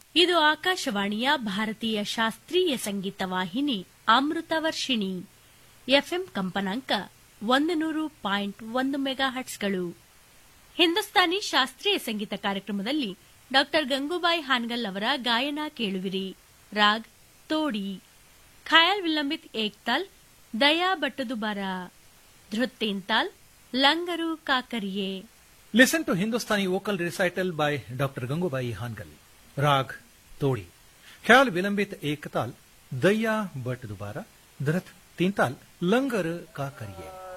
ಇದು ಆಕಾಶವಾಣಿಯ ಭಾರತೀಯ ಶಾಸ್ತ್ರೀಯ ಸಂಗೀತ ವಾಹಿನಿ ಅಮೃತ ವರ್ಷಿಣಿ ಎಫ್ಎಂ ಕಂಪನಾಂಕ ಒಂದು ನೂರು ಪಾಯಿಂಟ್ ಒಂದು ಮೆಗಾ ಹಟ್ಸ್ಗಳು ಹಿಂದೂಸ್ತಾನಿ ಶಾಸ್ತ್ರೀಯ ಸಂಗೀತ ಕಾರ್ಯಕ್ರಮದಲ್ಲಿ ಡಾ ಗಂಗೂಬಾಯಿ ಹಾನ್ಗಲ್ ಅವರ ಗಾಯನ ಕೇಳುವಿರಿ ರಾಗ್ ತೋಡಿ ಖಯಾಲ್ ವಿಲಂಬಿತ್ ಏಕ್ತಾಲ್ ದಯಾ ಬಟ್ಟದುಬಾರ ಧೃತ್ತೇಂತಾಲ್ ಲಂಗರು ಕಾಕರಿಯೇ Listen to Hindustani vocal recital by Dr. Gangubai Hangal. Rag Todi. Khyal Vilambit Ektal, Daya Bhat Dubara, Dhrat Tintal, Langar Ka Kariye.